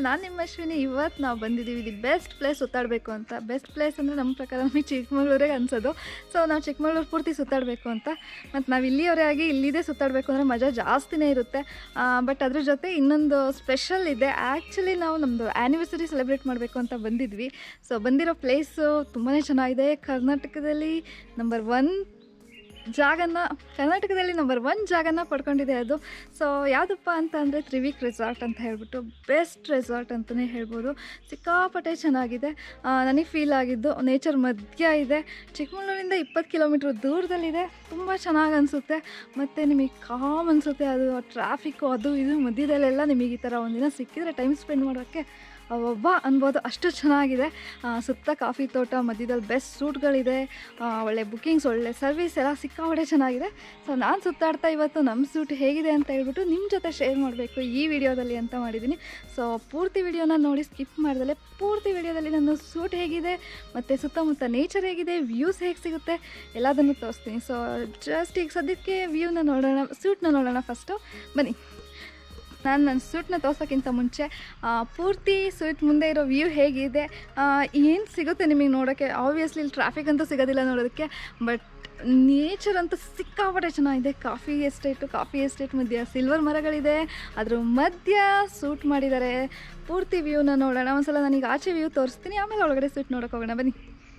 ನಾನು ನಿಮ್ಮ ಅಶ್ವಿನಿ ಇವತ್ತು ನಾವು ಬಂದಿದ್ದೀವಿ ದಿ ಬೆಸ್ಟ್ ಪ್ಲೇಸ್ ಸುತ್ತಾಡಬೇಕು ಅಂತ ಬೆಸ್ಟ್ ಪ್ಲೇಸ್ ಅಂದರೆ ನಮ್ಮ ಪ್ರಕಾರ ನಮಗೆ ಚಿಕ್ಕಮಗಳೂರಿಗೆ ಅನ್ಸೋದು ಸೊ ನಾವು ಚಿಕ್ಕಮಗಳೂರು ಪೂರ್ತಿ ಸುತ್ತಾಡಬೇಕು ಅಂತ ಮತ್ತು ನಾವು ಇಲ್ಲಿಯವರೇ ಆಗಿ ಇಲ್ಲಿದೆ ಸುತ್ತಾಡಬೇಕು ಅಂದರೆ ಮಜಾ ಜಾಸ್ತಿನೇ ಇರುತ್ತೆ ಬಟ್ ಅದ್ರ ಜೊತೆ ಇನ್ನೊಂದು ಸ್ಪೆಷಲ್ ಇದೆ ಆ್ಯಕ್ಚುಲಿ ನಾವು ನಮ್ಮದು ಆ್ಯನಿವರ್ಸರಿ ಸೆಲೆಬ್ರೇಟ್ ಮಾಡಬೇಕು ಅಂತ ಬಂದಿದ್ವಿ ಸೊ ಬಂದಿರೋ ಪ್ಲೇಸು ತುಂಬಾ ಚೆನ್ನಾಗಿದೆ ಕರ್ನಾಟಕದಲ್ಲಿ ನಂಬರ್ ಒನ್ ಜಾಗನ ಕರ್ನಾಟಕದಲ್ಲಿ ನಂಬರ್ ಒನ್ ಜಾಗನ ಪಡ್ಕೊಂಡಿದೆ ಅದು ಸೊ ಯಾವುದಪ್ಪ ಅಂತ ಅಂದರೆ ತ್ರಿವಿಕ್ ರೆಸಾರ್ಟ್ ಅಂತ ಹೇಳ್ಬಿಟ್ಟು ಬೆಸ್ಟ್ ರೆಸಾರ್ಟ್ ಅಂತಲೇ ಹೇಳ್ಬೋದು ಸಿಕ್ಕಾಪಟ್ಟೆ ಚೆನ್ನಾಗಿದೆ ನನಗೆ ಫೀಲ್ ಆಗಿದ್ದು ನೇಚರ್ ಮಧ್ಯ ಇದೆ ಚಿಕ್ಕಮಗಳೂರಿಂದ ಇಪ್ಪತ್ತು ಕಿಲೋಮೀಟ್ರ್ ದೂರದಲ್ಲಿದೆ ತುಂಬ ಚೆನ್ನಾಗಿ ಅನಿಸುತ್ತೆ ಮತ್ತು ನಿಮಗೆ ಕಾಮ್ ಅನಿಸುತ್ತೆ ಅದು ಟ್ರಾಫಿಕ್ಕು ಅದು ಇದು ಮಧ್ಯದಲ್ಲೆಲ್ಲ ನಿಮಗೆ ಈ ಥರ ಒಂದಿನ ಸಿಕ್ಕಿದ್ರೆ ಟೈಮ್ ಸ್ಪೆಂಡ್ ಮಾಡೋಕ್ಕೆ ಒಬ್ಬ ಅನ್ಬೋದು ಅಷ್ಟು ಚೆನ್ನಾಗಿದೆ ಆ, ಸುತ್ತ ಕಾಫಿ ತೋಟ ಮಧ್ಯದಲ್ಲಿ ಬೆಸ್ಟ್ ಸೂಟ್ಗಳಿದೆ ಆ, ಒಳ್ಳೆ ಬುಕ್ಕಿಂಗ್ಸ್ ಒಳ್ಳೆ ಸರ್ವಿಸ್ ಎಲ್ಲ ಸಿಕ್ಕಾಪಟ್ಟೆ ಚೆನ್ನಾಗಿದೆ ಸೊ ನಾನು ಸುತ್ತಾಡ್ತಾ ಇವತ್ತು ನಮ್ಮ ಸೂಟ್ ಹೇಗಿದೆ ಅಂತ ಹೇಳ್ಬಿಟ್ಟು ನಿಮ್ಮ ಜೊತೆ ಶೇರ್ ಮಾಡಬೇಕು ಈ ವಿಡಿಯೋದಲ್ಲಿ ಅಂತ ಮಾಡಿದ್ದೀನಿ ಸೊ ಪೂರ್ತಿ ವಿಡಿಯೋನ ನೋಡಿ ಸ್ಕಿಪ್ ಮಾಡ್ದಲೆ ಪೂರ್ತಿ ವಿಡಿಯೋದಲ್ಲಿ ನನ್ನ ಸೂಟ್ ಹೇಗಿದೆ ಮತ್ತು ಸುತ್ತಮುತ್ತ ನೇಚರ್ ಹೇಗಿದೆ ವ್ಯೂಸ್ ಹೇಗೆ ಸಿಗುತ್ತೆ ಎಲ್ಲದನ್ನು ತೋರಿಸ್ತೀನಿ ಸೊ ಜಸ್ಟ್ ಈಗ ಸದ್ಯಕ್ಕೆ ವ್ಯೂನ ನೋಡೋಣ ಸೂಟ್ನ ನೋಡೋಣ ಫಸ್ಟು ಬನ್ನಿ ನಾನು ನನ್ನ ಸೂಟ್ನ ತೋರ್ಸೋಕ್ಕಿಂತ ಮುಂಚೆ ಆ, ಪೂರ್ತಿ ಸೂಟ್ ಮುಂದೆ ಇರೋ ವ್ಯೂ ಹೇಗಿದೆ ಏನು ಸಿಗುತ್ತೆ ನಿಮಗೆ ನೋಡೋಕ್ಕೆ ಆಬ್ವಿಯಸ್ಲಿ ಇಲ್ಲಿ ಟ್ರಾಫಿಕ್ ಅಂತೂ ಸಿಗೋದಿಲ್ಲ ನೋಡೋದಕ್ಕೆ ಬಟ್ ನೇಚರ್ ಅಂತೂ ಸಿಕ್ಕಾಪಟ್ಟೆ ಚೆನ್ನಾಗಿದೆ ಕಾಫಿ ಎಸ್ಟೇಟು ಕಾಫಿ ಎಸ್ಟೇಟ್ ಮಧ್ಯ ಸಿಲ್ವರ್ ಮರಗಳಿದೆ ಅದ್ರ ಮಧ್ಯ ಸೂಟ್ ಮಾಡಿದ್ದಾರೆ ಪೂರ್ತಿ ವ್ಯೂನ ನೋಡೋಣ ಒಂದ್ಸಲ ನನಗೆ ಆಚೆ ವ್ಯೂ ತೋರಿಸ್ತೀನಿ ಆಮೇಲೆ ಒಳಗಡೆ ಸೂಟ್ ನೋಡೋಕೆ ಹೋಗೋಣ ಬನ್ನಿ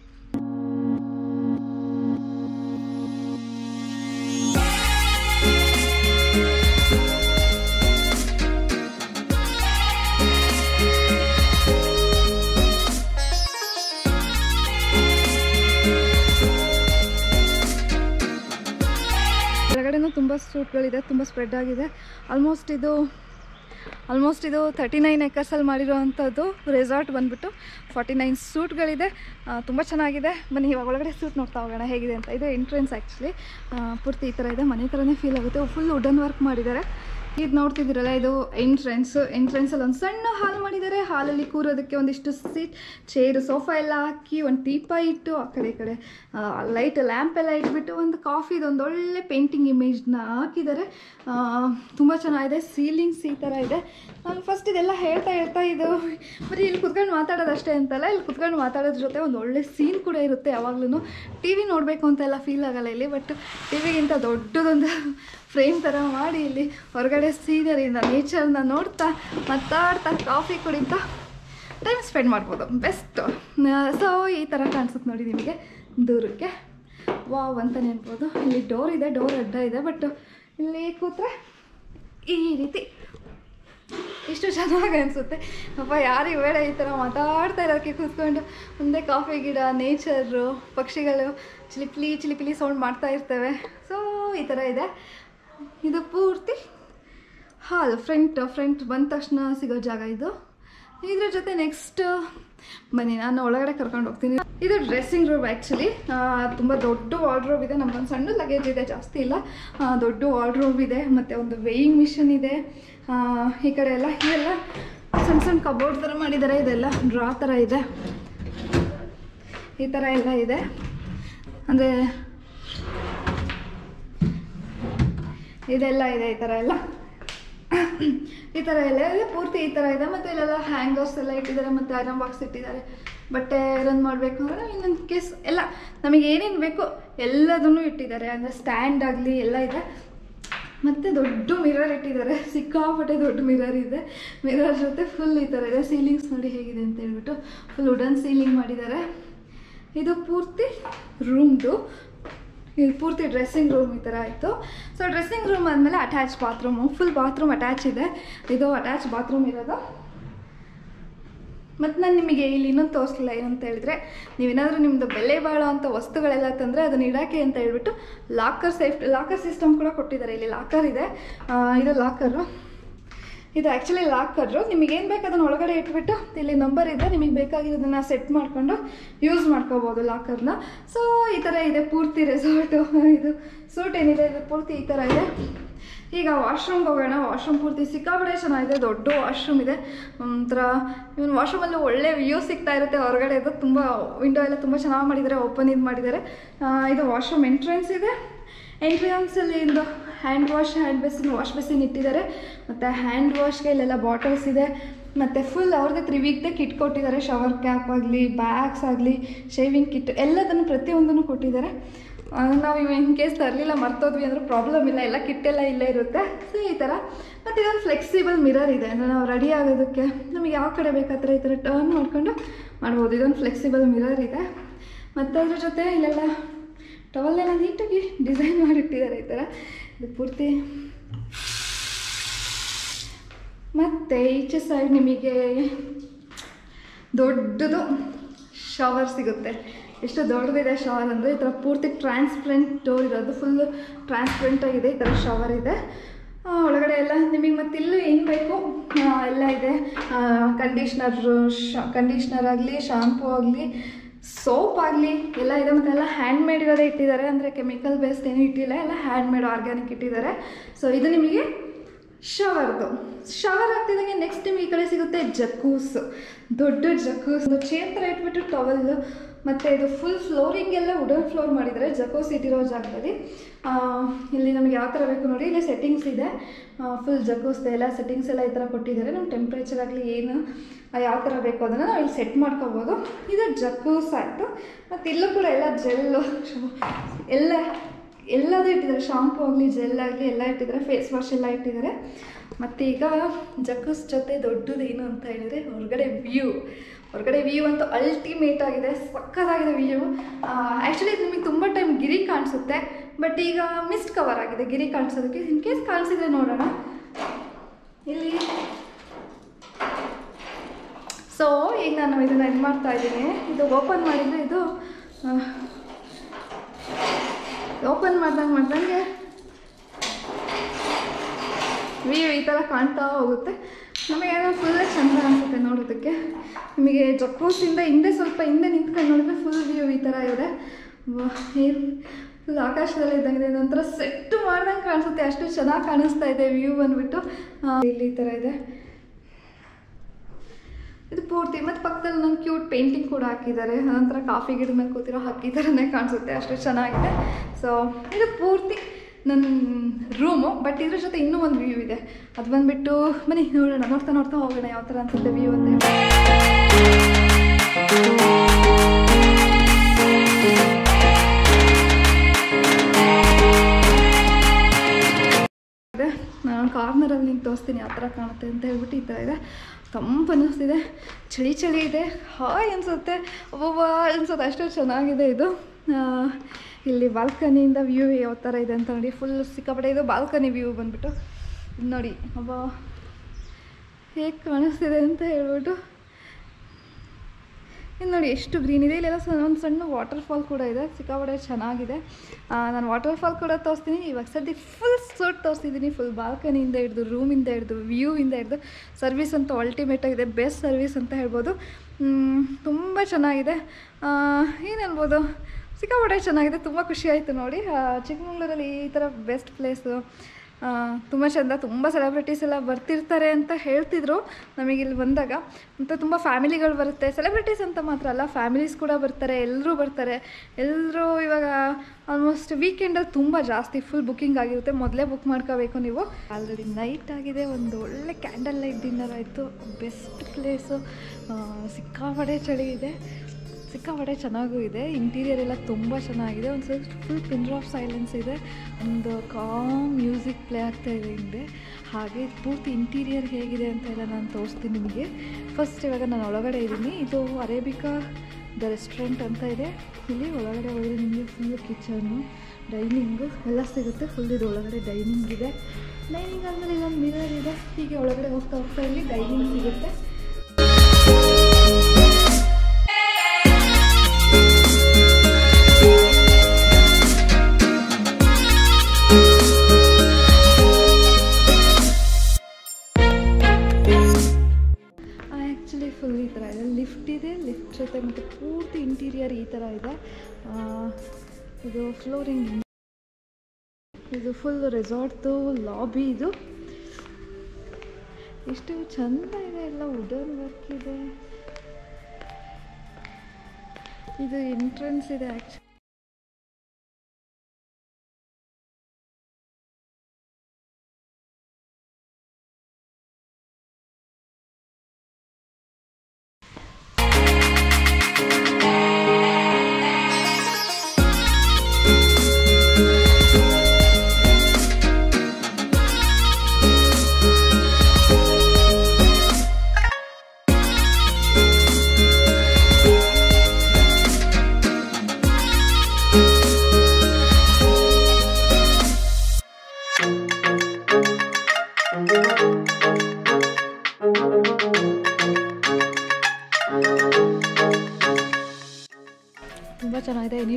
ಕೆಳಗಡೆನೂ ತುಂಬ ಸೂಟ್ಗಳಿದೆ ತುಂಬ ಸ್ಪ್ರೆಡ್ ಆಗಿದೆ ಆಲ್ಮೋಸ್ಟ್ ಇದು ಆಲ್ಮೋಸ್ಟ್ ಇದು ತರ್ಟಿ ನೈನ್ ಎಕರ್ಸಲ್ಲಿ ಮಾಡಿರೋ ಅಂಥದ್ದು ರೆಸಾರ್ಟ್ ಬಂದ್ಬಿಟ್ಟು ಫಾರ್ಟಿ ನೈನ್ ಸೂಟ್ಗಳಿದೆ ತುಂಬ ಚೆನ್ನಾಗಿದೆ ಬನ್ನಿ ಇವಾಗ ಒಳಗಡೆ ಸೂಟ್ ನೋಡ್ತಾ ಹೋಗೋಣ ಹೇಗಿದೆ ಅಂತ ಇದು ಎಂಟ್ರೆನ್ಸ್ ಆ್ಯಕ್ಚುಲಿ ಪೂರ್ತಿ ಈ ಥರ ಇದೆ ಮನೆ ಥರನೇ ಫೀಲ್ ಆಗುತ್ತೆ ಫುಲ್ ವುಡನ್ ವರ್ಕ್ ಮಾಡಿದ್ದಾರೆ ಇದು ನೋಡ್ತಿದ್ದೀರಲ್ಲ ಇದು ಎಂಟ್ರೆನ್ಸ್ ಎಂಟ್ರೆನ್ಸಲ್ಲಿ ಒಂದು ಸಣ್ಣ ಹಾಲ್ ಮಾಡಿದ್ದಾರೆ ಹಾಲಲ್ಲಿ ಕೂರೋದಕ್ಕೆ ಒಂದಿಷ್ಟು ಸೀಟ್ ಚೇರು ಸೋಫಾ ಎಲ್ಲ ಹಾಕಿ ಒಂದು ಟೀಪ ಇಟ್ಟು ಆ ಕಡೆ ಈ ಕಡೆ ಲೈಟ್ ಲ್ಯಾಂಪ್ ಎಲ್ಲ ಇಟ್ಬಿಟ್ಟು ಒಂದು ಕಾಫಿದು ಒಂದು ಒಳ್ಳೆ ಪೇಂಟಿಂಗ್ ಇಮೇಜ್ನ ಹಾಕಿದ್ದಾರೆ ತುಂಬ ಚೆನ್ನಾಗಿದೆ ಸೀಲಿಂಗ್ಸ್ ಈ ಥರ ಇದೆ ನಾನು ಫಸ್ಟ್ ಇದೆಲ್ಲ ಹೇಳ್ತಾ ಹೇಳ್ತಾ ಇದು ಬರೀ ಇಲ್ಲಿ ಕುತ್ಕೊಂಡು ಮಾತಾಡೋದಷ್ಟೇ ಅಂತಲ್ಲ ಇಲ್ಲಿ ಕುತ್ಕೊಂಡು ಮಾತಾಡೋದ್ರ ಜೊತೆ ಒಂದು ಒಳ್ಳೆ ಸೀನ್ ಕೂಡ ಇರುತ್ತೆ ಯಾವಾಗ್ಲೂ ಟಿ ವಿ ನೋಡಬೇಕು ಅಂತೆಲ್ಲ ಫೀಲ್ ಆಗಲ್ಲ ಇಲ್ಲಿ ಬಟ್ ಟಿ ವಿಗಿಂತ ದೊಡ್ಡದೊಂದು ಫ್ರೇಮ್ ಥರ ಮಾಡಿ ಇಲ್ಲಿ ಹೊರಗಡೆ ಸೀನರಿಯಿಂದ ನೇಚರ್ನ ನೋಡ್ತಾ ಮಾತಾಡ್ತಾ ಕಾಫಿ ಕುಡಿತಾ ಟೈಮ್ ಸ್ಪೆಂಡ್ ಮಾಡ್ಬೋದು ಬೆಸ್ಟ್ ಸೊ ಈ ಥರ ಕಾಣಿಸುತ್ತೆ ನೋಡಿ ನಿಮಗೆ ದೂರಕ್ಕೆ ವಾವ್ ಅಂತಲೇ ಅನ್ಬೋದು ಇಲ್ಲಿ ಡೋರ್ ಇದೆ ಡೋರ್ ಅಡ್ಡ ಇದೆ ಬಟ್ ಇಲ್ಲಿ ಕೂತ್ರೆ ಈ ರೀತಿ ಇಷ್ಟು ಚೆನ್ನಾಗಿ ಅನಿಸುತ್ತೆ ಅಪ್ಪ ಯಾರಿಗೆ ಬೇಡ ಈ ಥರ ಮಾತಾಡ್ತಾ ಇರೋಕ್ಕೆ ಕೂತ್ಕೊಂಡು ಮುಂದೆ ಕಾಫಿ ಗಿಡ ನೇಚರು ಪಕ್ಷಿಗಳು ಚಿಲಿಪಿಲಿ ಚಿಲಿಪಿಲಿ ಸೌಂಡ್ ಮಾಡ್ತಾ ಇರ್ತವೆ ಸೊ ಈ ಥರ ಇದೆ ಇದು ಪೂರ್ತಿ ಹಾಲ್ ಫ್ರಂಟ್ ಫ್ರಂಟ್ ಬಂದ ತಕ್ಷಣ ಸಿಗೋ ಜಾಗ ಇದು ಇದ್ರ ಜೊತೆ ನೆಕ್ಸ್ಟ್ ಬನ್ನಿ ನಾನು ಒಳಗಡೆ ಕರ್ಕೊಂಡು ಹೋಗ್ತೀನಿ ಇದು ಡ್ರೆಸ್ಸಿಂಗ್ ರೂಮ್ ಆ್ಯಕ್ಚುಲಿ ತುಂಬ ದೊಡ್ಡ ವಾರ್ಡ್ರೋಬ್ ಇದೆ ನಮ್ಮೊಂದು ಸಣ್ಣ ಲಗೇಜ್ ಇದೆ ಜಾಸ್ತಿ ಇಲ್ಲ ಆ, ದೊಡ್ಡ ವಾರ್ಡ್ರೋಬ್ ಇದೆ ಮತ್ತು ಒಂದು ವೇಯಿಂಗ್ ಮಿಷನ್ ಇದೆ ಆ, ಈ ಕಡೆ ಎಲ್ಲ ಇದೆಲ್ಲ ಸಣ್ಣ ಸಣ್ಣ ಕಬೋರ್ಡ್ ಥರ ಮಾಡಿದ್ದಾರೆ ಇದೆಲ್ಲ ಡ್ರಾ ಥರ ಇದೆ ಈ ಥರ ಎಲ್ಲ ಇದೆ ಅಂದರೆ ಇದೆಲ್ಲ ಇದೆ ಈ ಥರ ಎಲ್ಲ ಈ ಥರ ಎಲ್ಲ ಇದೆ ಪೂರ್ತಿ ಈ ಥರ ಇದೆ ಮತ್ತು ಇಲ್ಲೆಲ್ಲ ಹ್ಯಾಂಗರ್ಸ್ ಎಲ್ಲ ಇಟ್ಟಿದ್ದಾರೆ ಮತ್ತು ಐರನ್ ಬಾಕ್ಸ್ ಇಟ್ಟಿದ್ದಾರೆ ಬಟ್ಟೆ ರನ್ ಮಾಡಬೇಕು ಅಂದರೆ ಇನ್ನೊಂದು ಕೇಸ್ ಎಲ್ಲ ನಮಗೆ ಏನೇನು ಬೇಕೋ ಎಲ್ಲದನ್ನು ಇಟ್ಟಿದ್ದಾರೆ ಅಂದರೆ ಸ್ಟ್ಯಾಂಡ್ ಆಗಲಿ ಎಲ್ಲ ಇದೆ ಮತ್ತು ದೊಡ್ಡ ಮಿರರ್ ಇಟ್ಟಿದ್ದಾರೆ ಸಿಕ್ಕಾಪಟ್ಟೆ ದೊಡ್ಡ ಮಿರರ್ ಇದೆ ಮಿರರ್ ಜೊತೆ ಫುಲ್ ಈ ಥರ ಇದೆ ಸೀಲಿಂಗ್ಸ್ ನೋಡಿ ಹೇಗಿದೆ ಅಂತ ಹೇಳ್ಬಿಟ್ಟು ಫುಲ್ ವುಡನ್ ಸೀಲಿಂಗ್ ಮಾಡಿದ್ದಾರೆ ಇದು ಪೂರ್ತಿ ರೂಮ್ದು ಇದು ಪೂರ್ತಿ ಡ್ರೆಸ್ಸಿಂಗ್ ರೂಮ್ ಈ ಥರ ಆಯಿತು ಸೊ ಡ್ರೆಸ್ಸಿಂಗ್ ರೂಮ್ ಆದಮೇಲೆ attach bathroom full bathroom attach ಇದೆ ಇದು ಅಟ್ಯಾಚ್ ಬಾತ್ರೂಮ್ ಇರೋದು ಮತ್ತು ನಾನು ನಿಮಗೆ ಇಲ್ಲಿ ಇನ್ನೊಂದು ತೋರಿಸಲಿಲ್ಲ ಏನಂತ ಹೇಳಿದ್ರೆ ನೀವೇನಾದರೂ ನಿಮ್ಮದು ಬೆಲೆ ಬಾಳೋ ಅಂಥ ವಸ್ತುಗಳೆಲ್ಲ ತಂದರೆ ಅದನ್ನ ಇಡೋಕ್ಕೆ ಅಂತ ಹೇಳ್ಬಿಟ್ಟು ಲಾಕರ್ ಸೇಫ್ ಲಾಕರ್ ಸಿಸ್ಟಮ್ ಕೂಡ ಕೊಟ್ಟಿದ್ದಾರೆ ಇಲ್ಲಿ ಲಾಕರ್ ಇದೆ ಆ, ಇದು ಲಾಕರು ಇದು ಆ್ಯಕ್ಚುಲಿ ಲಾಕರು ನಿಮಗೆ ಏನು ಬೇಕು ಅದನ್ನು ಒಳಗಡೆ ಇಟ್ಬಿಟ್ಟು ಇಲ್ಲಿ ನಂಬರ್ ಇದೆ ನಿಮಗೆ ಬೇಕಾಗಿರೋದನ್ನ ಸೆಟ್ ಮಾಡಿಕೊಂಡು ಯೂಸ್ ಮಾಡ್ಕೋಬೋದು ಲಾಕರ್ನ ಸೊ ಈ ಥರ ಇದೆ ಪೂರ್ತಿ ರೆಸಾರ್ಟು ಇದು ಸೂಟ್ ಏನಿದೆ ಇದು ಪೂರ್ತಿ ಈ ಥರ ಇದೆ ಈಗ ವಾಶ್ರೂಮ್ಗೆ ಹೋಗೋಣ ವಾಶ್ರೂಮ್ ಪೂರ್ತಿ ಸಿಕ್ಕಾಪಟ್ಟೆ ಚೆನ್ನಾಗಿದೆ ದೊಡ್ಡ ವಾಶ್ರೂಮ್ ಇದೆ ಒಂಥರ ಇವನು ವಾಶ್ರೂಮಲ್ಲಿ ಒಳ್ಳೆ ವ್ಯೂ ಸಿಗ್ತಾ ಇರುತ್ತೆ ಹೊರಗಡೆ ಇದು ತುಂಬ ವಿಂಡೋ ಎಲ್ಲ ತುಂಬ ಚೆನ್ನಾಗಿ ಮಾಡಿದ್ದಾರೆ ಓಪನ್ ಇದು ಮಾಡಿದ್ದಾರೆ ಆ, ಇದು ವಾಶ್ರೂಮ್ ಎಂಟ್ರೆನ್ಸ್ ಇದೆ ಎಂಟ್ರೆನ್ಸಲ್ಲಿ ಒಂದು hand wash hand basin wash basin ಇಟ್ಟಿದ್ದಾರೆ ಮತ್ತು ಹ್ಯಾಂಡ್ ವಾಶ್ಗೆ ಇಲ್ಲೆಲ್ಲ ಬಾಟಲ್ಸ್ ಇದೆ ಮತ್ತು ಫುಲ್ ಅವ್ರದ್ದೇ ತ್ರೀ ವೀಕ್ದೇ ಕಿಟ್ ಕೊಟ್ಟಿದ್ದಾರೆ ಶವರ್ ಕ್ಯಾಪ್ ಆಗಲಿ ಬ್ಯಾಗ್ಸ್ ಆಗಲಿ ಶೇವಿಂಗ್ ಕಿಟ್ ಎಲ್ಲದನ್ನು ಪ್ರತಿಯೊಂದನ್ನು ಕೊಟ್ಟಿದ್ದಾರೆ ಆ, ನಾವು ಇವ್ ಇನ್ ಕೇಸ್ ತರಲಿಲ್ಲ ಮರ್ತೋದ್ವಿ ಅಂದ್ರೆ ಪ್ರಾಬ್ಲಮ್ ಇಲ್ಲ ಎಲ್ಲ ಕಿಟ್ ಎಲ್ಲ ಇಲ್ಲೇ ಇರುತ್ತೆ ಸೊ ಈ ಥರ ಮತ್ತು ಇದೊಂದು ಫ್ಲೆಕ್ಸಿಬಲ್ ಮಿರರ್ ಇದೆ ಅಂದರೆ ನಾವು ರೆಡಿ ಆಗೋದಕ್ಕೆ ನಮಗೆ ಯಾವ ಕಡೆ ಬೇಕಾದ್ರೆ ಈ ಥರ ಟರ್ನ್ ಮಾಡ್ಕೊಂಡು ಮಾಡ್ಬೋದು ಇದೊಂದು ಫ್ಲೆಕ್ಸಿಬಲ್ ಮಿರರ್ ಇದೆ ಮತ್ತು ಅದ್ರ ಜೊತೆ ಇಲ್ಲೆಲ್ಲ ಟವಲ್ಲೆಲ್ಲ ನೀಟಾಗಿ ಡಿಸೈನ್ ಮಾಡಿಟ್ಟಿದ್ದಾರೆ ಈ ಥರ ಇದು ಪೂರ್ತಿ ಮತ್ತು ಈಚೆ ಸೈಡ್ ನಿಮಗೆ ದೊಡ್ಡದು ಶವರ್ ಸಿಗುತ್ತೆ ಎಷ್ಟು ದೊಡ್ಡದಿದೆ ಶವರ್ ಅಂದರೆ ಈ ಥರ ಪೂರ್ತಿ ಟ್ರಾನ್ಸ್ಪರೆಂಟ್ ಡೋರ್ ಇರೋದು ಫುಲ್ ಟ್ರಾನ್ಸ್ಪರೆಂಟ್ ಆಗಿದೆ ಈ ಥರ ಶವರ್ ಇದೆ ಆ, ಒಳಗಡೆ ಎಲ್ಲ ನಿಮಗೆ ಮತ್ತೆ ಇಲ್ಲೂ ಏನು ಬೇಕು ಆ, ಎಲ್ಲ ಇದೆ ಕಂಡೀಷ್ನರು ಶ ಕಂಡೀಷ್ನರ್ ಆಗಲಿ ಶಾಂಪೂ ಆಗಲಿ ಸೋಪ್ ಆಗಲಿ ಎಲ್ಲ ಇದೆ ಮತ್ತು ಎಲ್ಲ ಹ್ಯಾಂಡ್ ಮೇಡ್ ಇರೋದೇ ಇಟ್ಟಿದ್ದಾರೆ ಅಂದರೆ ಕೆಮಿಕಲ್ ಬೇಸ್ಡ್ ಏನೂ ಇಟ್ಟಿಲ್ಲ ಎಲ್ಲ ಹ್ಯಾಂಡ್ ಮೇಡ್ ಆರ್ಗ್ಯಾನಿಕ್ ಇಟ್ಟಿದ್ದಾರೆ ಸೊ ಇದು ನಿಮಗೆ ಶವರ್ದು ಶವರ್ ಆಗ್ತಿದ್ದಂಗೆ ನೆಕ್ಸ್ಟ್ ನಿಮ್ಗೆ ಈ ಕಡೆ ಸಿಗುತ್ತೆ ಜಕ್ಕೂಸ್ ದೊಡ್ಡ ಜಕ್ಕೂಸ್ ಒಂದು ಚೇರ್ ಥರ ಇಟ್ಬಿಟ್ಟು ಟವಲ್ ಮತ್ತು ಇದು ಫುಲ್ ಫ್ಲೋರಿಂಗ್ ಎಲ್ಲ ವುಡನ್ ಫ್ಲೋರ್ ಮಾಡಿದ್ದಾರೆ ಜಕೋಸ್ ಇಟ್ಟಿರೋ ಜಾಗದಲ್ಲಿ ಆ, ಇಲ್ಲಿ ನಮಗೆ ಯಾವ ಥರ ಬೇಕು ನೋಡಿ ಇಲ್ಲಿ ಸೆಟ್ಟಿಂಗ್ಸ್ ಇದೆ ಫುಲ್ ಜಕೋಸ್ ಎಲ್ಲ ಸೆಟ್ಟಿಂಗ್ಸ್ ಎಲ್ಲ ಈ ಥರ ಕೊಟ್ಟಿದ್ದಾರೆ ನಮ್ಮ ಟೆಂಪ್ರೇಚರ್ ಆಗಲಿ ಏನು ಆ, ಯಾವ ಥರ ಬೇಕು ಅದನ್ನು ನಾವು ಇಲ್ಲಿ ಸೆಟ್ ಮಾಡ್ಕೋಬೋದು ಇದು ಜಕ್ಕೂಸ್ ಆಯಿತು ಮತ್ತು ಇಲ್ಲೂ ಕೂಡ ಎಲ್ಲ ಜೆಲ್ಲು ಎಲ್ಲ ಎಲ್ಲದೂ ಇಟ್ಟಿದ್ದಾರೆ ಶಾಂಪು ಆಗಲಿ ಜೆಲ್ ಆಗಲಿ ಎಲ್ಲ ಇಟ್ಟಿದ್ದಾರೆ ಫೇಸ್ ವಾಶ್ ಎಲ್ಲ ಇಟ್ಟಿದ್ದಾರೆ ಮತ್ತು ಈಗ ಜಕ್ಕಸ್ ಜೊತೆ ದೊಡ್ಡದು ಏನು ಅಂತ ಹೇಳಿದ್ರೆ ಹೊರಗಡೆ ವ್ಯೂ ಹೊರಗಡೆ ವ್ಯೂ ಅಂತೂ ಅಲ್ಟಿಮೇಟ್ ಆಗಿದೆ ಸಕ್ಕತ್ತಾಗಿದೆ ವ್ಯೂ ಆ್ಯಕ್ಚುಲಿ ನಿಮಗೆ ತುಂಬ ಟೈಮ್ ಗಿರಿ ಕಾಣಿಸುತ್ತೆ ಬಟ್ ಈಗ ಮಿಸ್ಟ್ ಕವರ್ ಆಗಿದೆ ಗಿರಿ ಕಾಣಿಸೋದಕ್ಕೆ ಇನ್ ಕೇಸ್ ಕಾಣಿಸಿದ್ರೆ ನೋಡೋಣ ಇಲ್ಲಿ ಸೊ ಈಗ ನಾನು ಇದನ್ನು ಇದು ಮಾಡ್ತಾ ಇದ್ದೀನಿ ಇದು ಓಪನ್ ಮಾಡಿದರೆ ಇದು ಓಪನ್ ಮಾಡ್ದಂಗೆ ಮಾಡ್ದಂಗೆ ವ್ಯೂ ಈ ಥರ ಕಾಣ್ತಾ ಹೋಗುತ್ತೆ ನಮಗೆ ಫುಲ್ಲೇ ಚಂದ ಅನಿಸುತ್ತೆ ನೋಡೋದಕ್ಕೆ ನಿಮಗೆ ಜಕ್ಕೂಸಿಂದ ಹಿಂದೆ ಸ್ವಲ್ಪ ಹಿಂದೆ ನಿಂತ್ಕೊಂಡು ನೋಡಿದ್ರೆ ಫುಲ್ ವ್ಯೂ ಈ ಥರ ಇದೆ ಏನು ಫುಲ್ ಆಕಾಶದಲ್ಲಿ ಇದ್ದಂಗೆ ಇದೆ ಒಂಥರ ಸೆಟ್ ಮಾಡ್ದಂಗೆ ಕಾಣಿಸುತ್ತೆ ಅಷ್ಟು ಚೆನ್ನಾಗಿ ಕಾಣಿಸ್ತಾ ಇದೆ ವ್ಯೂ ಬಂದ್ಬಿಟ್ಟು ಆ, ಇಲ್ಲಿ ಈ ಥರ ಇದೆ ಇದು ಪೂರ್ತಿ ಮತ್ತು ಪಕ್ಕದಲ್ಲಿ ನಂಗೆ ಕ್ಯೂಟ್ ಪೇಂಟಿಂಗ್ ಕೂಡ ಹಾಕಿದ್ದಾರೆ ನಂತರ ಕಾಫಿ ಗಿಡದ ಮೇಲೆ ಕೂತಿರೋ ಹಕ್ಕಿ ಥರನೇ ಕಾಣಿಸುತ್ತೆ ಅಷ್ಟು ಚೆನ್ನಾಗಿದೆ ಸೊ ಇದು ಪೂರ್ತಿ ನನ್ನ ರೂಮು ಬಟ್ ಇದ್ರ ಜೊತೆ ಇನ್ನೂ ಒಂದು ವ್ಯೂ ಇದೆ ಅದು ಬಂದುಬಿಟ್ಟು ಬನ್ನಿ ನೋಡೋಣ ನೋಡ್ತಾ ನೋಡ್ತಾ ಹೋಗೋಣ ಯಾವ ಥರ ಅನ್ಸುತ್ತೆ ವ್ಯೂ ಅಂತ ಇದೆ ನಾನು ಕಾರ್ನರಲ್ಲಿ ನಿಂಗೆ ತೋರಿಸ್ತೀನಿ ಯಾವ ಥರ ಕಾಣುತ್ತೆ ಅಂತ ಹೇಳ್ಬಿಟ್ಟು ಈ ಥರ ಇದೆ ತಂಪು ಅನ್ನಿಸ್ತಿದೆ ಚಳಿ ಚಳಿ ಇದೆ ಹಾಯ್ ಅನಿಸುತ್ತೆ ಒಬ್ಬೊಬ್ಬ ಅನ್ಸುತ್ತೆ ಅಷ್ಟು ಚೆನ್ನಾಗಿದೆ ಇದು ಆ, ಇಲ್ಲಿ ಬಾಲ್ಕನಿಯಿಂದ ವ್ಯೂ ಯಾವ ಥರ ಇದೆ ಅಂತ ನೋಡಿ ಫುಲ್ ಸಿಕ್ಕಾಪಟ್ಟೆ ಇದು ಬಾಲ್ಕನಿ ವ್ಯೂ ಬಂದ್ಬಿಟ್ಟು ಇದ್ ನೋಡಿ ಒಬ್ಬ ಹೇಗೆ ಕಾಣಿಸ್ತಿದೆ ಅಂತ ಹೇಳ್ಬಿಟ್ಟು ಇನ್ನು ನೋಡಿ ಎಷ್ಟು ಗ್ರೀನ್ ಇದೆ ಇಲ್ಲೆಲ್ಲ ಸಣ್ಣ ಒಂದು ಸಣ್ಣ ವಾಟರ್ ಫಾಲ್ ಕೂಡ ಇದೆ ಸಿಕ್ಕಾಪಟ್ಟೆ ಚೆನ್ನಾಗಿದೆ ಆ, ನಾನು ವಾಟರ್ ಫಾಲ್ ಕೂಡ ತೋರಿಸ್ತೀನಿ ಇವಾಗ ಸದ್ಯಕ್ಕೆ ಫುಲ್ ಸೂಟ್ ತೋರಿಸಿದ್ದೀನಿ ಫುಲ್ ಬಾಲ್ಕನಿಯಿಂದ ಹಿಡಿದು ರೂಮಿಂದ ಹಿಡಿದು ವ್ಯೂವಿಂದ ಹಿಡಿದು ಸರ್ವಿಸ್ ಅಂತೂ ಅಲ್ಟಿಮೇಟ್ ಆಗಿದೆ ಬೆಸ್ಟ್ ಸರ್ವಿಸ್ ಅಂತ ಹೇಳ್ಬೋದು ಮ್, ತುಂಬ ಚೆನ್ನಾಗಿದೆ ಏನು ಹೇಳ್ಬೋದು ಸಿಕ್ಕಾಪಟ್ಟೆ ಚೆನ್ನಾಗಿದೆ ತುಂಬ ಖುಷಿ ಆಯಿತು ನೋಡಿ ಆ, ಚಿಕ್ಕಮಂಗ್ಳೂರಲ್ಲಿ ಈ ಥರ ಬೆಸ್ಟ್ ಪ್ಲೇಸು ತುಂಬ ಚೆಂದ ತುಂಬ ಸೆಲೆಬ್ರಿಟೀಸ್ ಎಲ್ಲ ಬರ್ತಿರ್ತಾರೆ ಅಂತ ಹೇಳ್ತಿದ್ರು ನಮಗೆ ಇಲ್ಲಿ ಬಂದಾಗ ಮತ್ತು ತುಂಬ ಫ್ಯಾಮಿಲಿಗಳು ಬರುತ್ತೆ ಸೆಲೆಬ್ರಿಟೀಸ್ ಅಂತ ಮಾತ್ರ ಅಲ್ಲ ಫ್ಯಾಮಿಲೀಸ್ ಕೂಡ ಬರ್ತಾರೆ ಎಲ್ಲರೂ ಬರ್ತಾರೆ ಎಲ್ಲರೂ ಇವಾಗ ಆಲ್ಮೋಸ್ಟ್ ವೀಕೆಂಡಲ್ಲಿ ತುಂಬ ಜಾಸ್ತಿ ಫುಲ್ ಬುಕ್ಕಿಂಗ್ ಆಗಿರುತ್ತೆ ಮೊದಲೇ ಬುಕ್ ಮಾಡ್ಕೋಬೇಕು ನೀವು ಆಲ್ರೆಡಿ ನೈಟ್ ಆಗಿದೆ ಒಂದು ಒಳ್ಳೆ ಕ್ಯಾಂಡಲ್ ಲೈಟ್ ಡಿನ್ನರ್ ಆಯಿತು ಬೆಸ್ಟ್ ಪ್ಲೇಸು ಸಿಕ್ಕಾಪಡೆ ಚಳಿ ಇದೆ ಸಿಕ್ಕಾಪಟ್ಟೆ ಚೆನ್ನಾಗೂ ಇದೆ ಇಂಟೀರಿಯರ್ ಎಲ್ಲ ತುಂಬ ಚೆನ್ನಾಗಿದೆ ಒಂದು ಸ್ವಲ್ಪ ಫುಲ್ ಪಿನ್ ಆಫ್ ಸೈಲೆನ್ಸ್ ಇದೆ ಒಂದು ಕಾಮ್ ಮ್ಯೂಸಿಕ್ ಪ್ಲೇ ಆಗ್ತಾ ಇದೆ ಹಿಂದೆ ಹಾಗೆ ಪೂರ್ತಿ ಇಂಟೀರಿಯರ್ ಹೇಗಿದೆ ಅಂತ ಎಲ್ಲ ನಾನು ತೋರಿಸ್ತೀನಿ ನಿಮಗೆ ಫಸ್ಟ್ ಇವಾಗ ನಾನು ಒಳಗಡೆ ಇದ್ದೀನಿ ಇದು ಅರೇಬಿಕಾ ದ ರೆಸ್ಟೋರೆಂಟ್ ಅಂತ ಇದೆ ಇಲ್ಲಿ ಒಳಗಡೆ ಹೋದರೆ ನಿಮಗೆ ಫುಲ್ ಕಿಚನ್ನು ಡೈನಿಂಗು ಎಲ್ಲ ಸಿಗುತ್ತೆ ಫುಲ್ ಇದು ಒಳಗಡೆ ಡೈನಿಂಗ್ ಇದೆ ಡೈನಿಂಗ್ ಆದಮೇಲೆ ಇಲ್ಲೊಂದು ಮಿರರ್ ಇದೆ ಹೀಗೆ ಒಳಗಡೆ ಹೋಗ್ತಾ ಹೋಗ್ತಾ ಇಲ್ಲಿ ಡೈನಿಂಗ್ ಸಿಗುತ್ತೆ ಆ್ಯಕ್ಚುಲಿ ಫುಲ್ ಈ ಥರ ಇದೆ ಲಿಫ್ಟ್ ಇದೆ ಲಿಫ್ಟ್ ಜೊತೆ ಮತ್ತು ಪೂರ್ತಿ ಇಂಟೀರಿಯರ್ ಈ ಥರ ಇದೆ ಆ, ಇದು ಫ್ಲೋರಿಂಗ್ ಇದು ಫುಲ್ ರೆಸಾರ್ಟ್ದು ಲಾಬಿ ಇದು ಎಷ್ಟು ಚಂದ ಇದೆ ಎಲ್ಲ ವುಡನ್ ವರ್ಕ್ ಇದೆ ಇದು ಎಂಟ್ರೆನ್ಸ್ ಇದೆ actually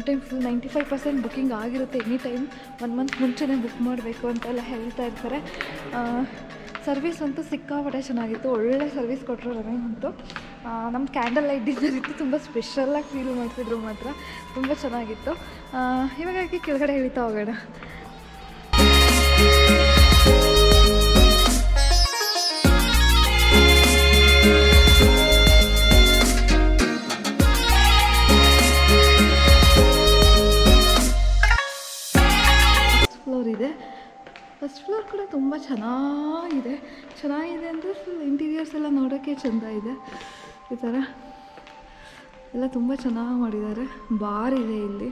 time full ninety five percent booking ಆಗಿರುತ್ತೆ ಎನಿ ಟೈಮ್ ಒನ್ ಮಂತ್ ಮುಂಚೆನೇ ಬುಕ್ ಮಾಡಬೇಕು ಅಂತೆಲ್ಲ ಹೇಳ್ತಾ ಇರ್ತಾರೆ ಸರ್ವಿಸ್ ಅಂತೂ ಸಿಕ್ಕಾಪಟ್ಟೆ ಚೆನ್ನಾಗಿತ್ತು ಒಳ್ಳೆ ಸರ್ವಿಸ್ ಕೊಟ್ಟರು ನನಗೆ ಅಂತೂ ನಮ್ಮ ಕ್ಯಾಂಡಲ್ ಲೈಟ್ ಡಿನ್ನರ್ ಇತ್ತು ತುಂಬ ಸ್ಪೆಷಲಾಗಿ ಫೀಲ್ ಮಾಡ್ತಿದ್ರು ಮಾತ್ರ ತುಂಬ ಚೆನ್ನಾಗಿತ್ತು ಆ, ಇವಾಗಾಗಿ ಕೆಳಗಡೆ ಇಳಿತಾ ಹೋಗೋಣ ಫಸ್ಟ್ ಫ್ಲೋರ್ ಇದೆ ಫಸ್ಟ್ ಫ್ಲೋರ್ ಕೂಡ ತುಂಬ ಚೆನ್ನಾಗಿದೆ ಚೆನ್ನಾಗಿದೆ ಅಂದರೆ ಫುಲ್ ಇಂಟೀರಿಯರ್ಸ್ ಎಲ್ಲ ನೋಡೋಕ್ಕೆ ಚೆಂದ ಇದೆ ಈ ಥರ ಎಲ್ಲ ತುಂಬ ಚೆನ್ನಾಗಿ ಮಾಡಿದ್ದಾರೆ ಬಾರ್ ಇದೆ ಇಲ್ಲಿ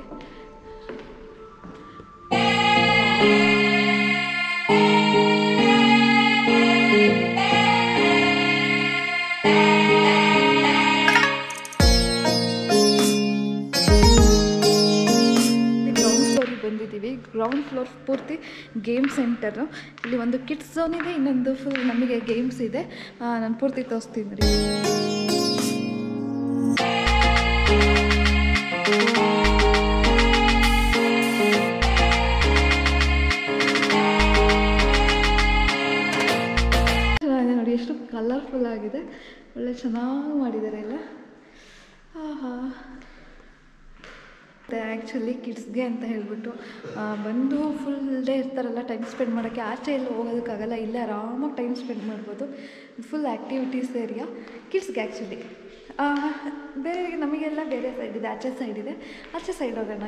ಗ್ರೌಂಡ್ ಫ್ಲೋರಿಗೆ ಬಂದಿದ್ದೀವಿ ಗ್ರೌಂಡ್ ಫ್ಲೋರ್ ಪೂರ್ತಿ ಗೇಮ್ ಸೆಂಟರು ಇಲ್ಲಿ ಒಂದು ಕಿಡ್ಸ್ ಝೋನ್ ಇದೆ ಇನ್ನೊಂದು ಫುಲ್ ನಮಗೆ ಗೇಮ್ಸ್ ಇದೆ ನಾನು ಪೂರ್ತಿ ತೋರಿಸ್ತೀನಿ ರೀ ಚೆನ್ನಾಗಿದೆ ನೋಡಿ ಎಷ್ಟು ಕಲರ್ಫುಲ್ ಆಗಿದೆ ಒಳ್ಳೆ ಚೆನ್ನಾಗಿ ಮಾಡಿದ್ದಾರೆ ಎಲ್ಲ ಆಹಾ ಮತ್ತು ಆ್ಯಕ್ಚುಲಿ ಕಿಡ್ಸ್ಗೆ ಅಂತ ಹೇಳ್ಬಿಟ್ಟು ಆ, ಬಂದು ಫುಲ್ ಡೇ ಇರ್ತಾರಲ್ಲ ಟೈಮ್ ಸ್ಪೆಂಡ್ ಮಾಡೋಕ್ಕೆ ಆಚೆ ಎಲ್ಲ ಹೋಗೋದಕ್ಕಾಗಲ್ಲ ಇಲ್ಲೇ ಆರಾಮಾಗಿ ಟೈಮ್ ಸ್ಪೆಂಡ್ ಮಾಡ್ಬೋದು ಫುಲ್ ಆ್ಯಕ್ಟಿವಿಟೀಸ್ ಏರಿಯಾ ಕಿಡ್ಸ್ಗೆ ಆ್ಯಕ್ಚುಲಿ ಬೇರೆ ನಮಗೆಲ್ಲ ಬೇರೆ ಸೈಡ್ ಇದೆ ಆಚೆ ಸೈಡ್ ಇದೆ ಆಚೆ ಸೈಡ್ ಹೋಗೋಣ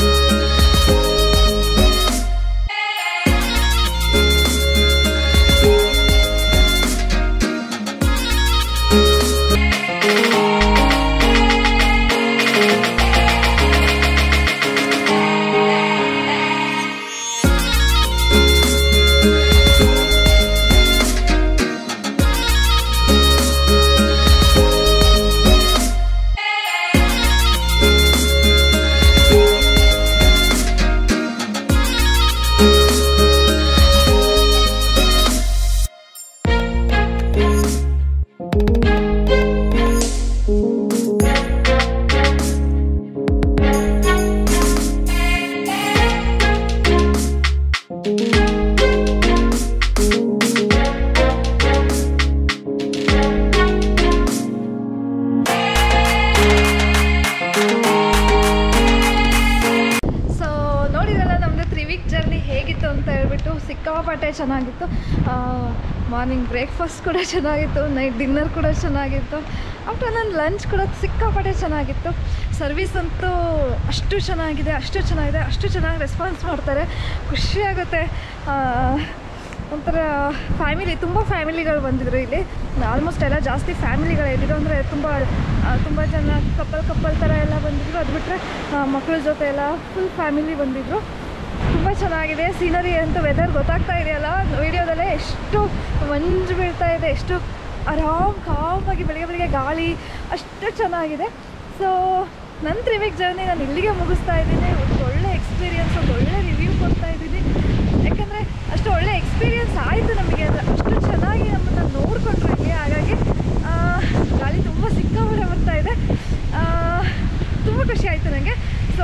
ಸೊ ನೋಡಿದ್ರಲ್ಲ ನಮ್ಮದು ತ್ರೀ ವೀಕ್ ಜರ್ನಿ ಹೇಗಿತ್ತು ಅಂತ ಹೇಳ್ಬಿಟ್ಟು ಸಿಕ್ಕಾಪಟ್ಟೆ ಚೆನ್ನಾಗಿತ್ತು ಮಾರ್ನಿಂಗ್ ಬ್ರೇಕ್ಫಾಸ್ಟ್ ಕೂಡ ಚೆನ್ನಾಗಿತ್ತು ನೈಟ್ ಡಿನ್ನರ್ ಕೂಡ ಚೆನ್ನಾಗಿತ್ತು ಆಫ್ಟರ್ ನನ್ನ ಲಂಚ್ ಕೂಡ ಸಿಕ್ಕಾಪಟ್ಟೆ ಚೆನ್ನಾಗಿತ್ತು ಸರ್ವಿಸ್ ಅಂತೂ ಅಷ್ಟು ಚೆನ್ನಾಗಿದೆ ಅಷ್ಟು ಚೆನ್ನಾಗಿದೆ ಅಷ್ಟು ಚೆನ್ನಾಗಿ ರೆಸ್ಪಾನ್ಸ್ ಮಾಡ್ತಾರೆ ಖುಷಿಯಾಗುತ್ತೆ ಆ, ಒಂಥರ ಫ್ಯಾಮಿಲಿ ತುಂಬ ಫ್ಯಾಮಿಲಿಗಳು ಬಂದಿದ್ರು ಇಲ್ಲಿ ಆಲ್ಮೋಸ್ಟ್ ಎಲ್ಲ ಜಾಸ್ತಿ ಫ್ಯಾಮಿಲಿಗಳು ಇದ್ದಿದ್ದು ಅಂದರೆ ತುಂಬ ಆ, ತುಂಬ ಜನ ಕಪ್ಪಲ್ ಕಪ್ಪಲ್ ಥರ ಎಲ್ಲ ಬಂದಿದ್ರು ಅದು ಬಿಟ್ಟರೆ ಮಕ್ಕಳ ಜೊತೆ ಎಲ್ಲ ಫುಲ್ ಫ್ಯಾಮಿಲಿ ಬಂದಿದ್ರು ತುಂಬ ಚೆನ್ನಾಗಿದೆ ಸೀನರಿ ಅಂತ ವೆದರ್ ಗೊತ್ತಾಗ್ತಾ ಇದೆಯಲ್ಲ ವಿಡಿಯೋದಲ್ಲೇ ಎಷ್ಟು ಮಂಜು ಬೀಳ್ತಾ ಇದೆ ಎಷ್ಟು ಆರಾಮ್ ಕಾಮಾಗಿ ಬೆಳಿಗ್ಗೆ ಬೆಳಿಗ್ಗೆ ಗಾಳಿ ಅಷ್ಟು ಚೆನ್ನಾಗಿದೆ ಸೊ ನನ್ನ ತ್ರೀ ವೀಕ್ ಜರ್ನಿ ನಾನು ಇಲ್ಲಿಗೆ ಮುಗಿಸ್ತಾ ಇದ್ದೀನಿ ಒಂದು ಒಳ್ಳೆ ಎಕ್ಸ್ಪೀರಿಯನ್ಸ್ ಒಂದು ಒಳ್ಳೆ ರಿವ್ಯೂ ಕೊಡ್ತಾ ಇದ್ದೀನಿ ಯಾಕಂದರೆ ಅಷ್ಟು ಒಳ್ಳೆ ಎಕ್ಸ್ಪೀರಿಯನ್ಸ್ ಆಯಿತು ನಮಗೆ ಅದು ಅಷ್ಟು ಚೆನ್ನಾಗಿ ನಮ್ಮನ್ನು ನೋಡಿಕೊಂಡ್ರು ಇಲ್ಲಿ ಹಾಗಾಗಿ ಆ, ಗಾಳಿ ತುಂಬ ಸಿಕ್ಕಾಪಟ್ಟೆ ಬರ್ತಾ ಇದೆ ತುಂಬ ಖುಷಿ ಆಯಿತು ನನಗೆ ಸೊ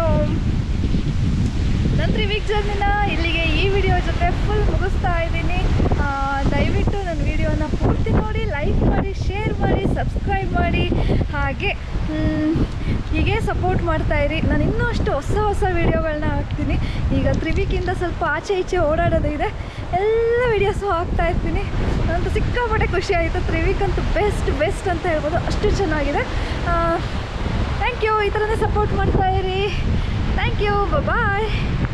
ನನ್ನ ತ್ರೀ ವೀಕ್ ಜರ್ನಿನ ಇಲ್ಲಿಗೆ ಈ ವಿಡಿಯೋ ಜೊತೆ ಫುಲ್ ಮುಗಿಸ್ತಾ ಇದ್ದೀನಿ ಆ, ದಯವಿಟ್ಟು ನನ್ನ ವಿಡಿಯೋನ ಪೂರ್ತಿ ನೋಡಿ ಲೈಕ್ ಮಾಡಿ ಶೇರ್ ಮಾಡಿ ಸಬ್ಸ್ಕ್ರೈಬ್ ಮಾಡಿ ಹಾಗೆ ಮ್, ಹೀಗೆ ಸಪೋರ್ಟ್ ಮಾಡ್ತಾ ಇರಿ ನಾನು ಇನ್ನೂ ಅಷ್ಟು ಹೊಸ ಹೊಸ ವೀಡಿಯೋಗಳನ್ನ ಹಾಕ್ತೀನಿ ಈಗ ತ್ರೀ ವೀಕಿಂದ ಸ್ವಲ್ಪ ಆಚೆ ಈಚೆ ಓಡಾಡೋದು ಇದೆ ಎಲ್ಲ ವೀಡಿಯೋಸು ಹಾಕ್ತಾ ಇರ್ತೀನಿ ನಂದು ಸಿಕ್ಕಾಪಟ್ಟೆ ಖುಷಿ ಆಯಿತು ತ್ರೀ ವೀಕ್ ಅಂತೂ ಬೆಸ್ಟ್ ಬೆಸ್ಟ್ ಅಂತ ಹೇಳ್ಬೋದು ಅಷ್ಟು ಚೆನ್ನಾಗಿದೆ ಥ್ಯಾಂಕ್ ಯು ಈ ಥರನೇ ಸಪೋರ್ಟ್ ಮಾಡ್ತಾ ಇರಿ ಥ್ಯಾಂಕ್ ಯು ಬಾಯ್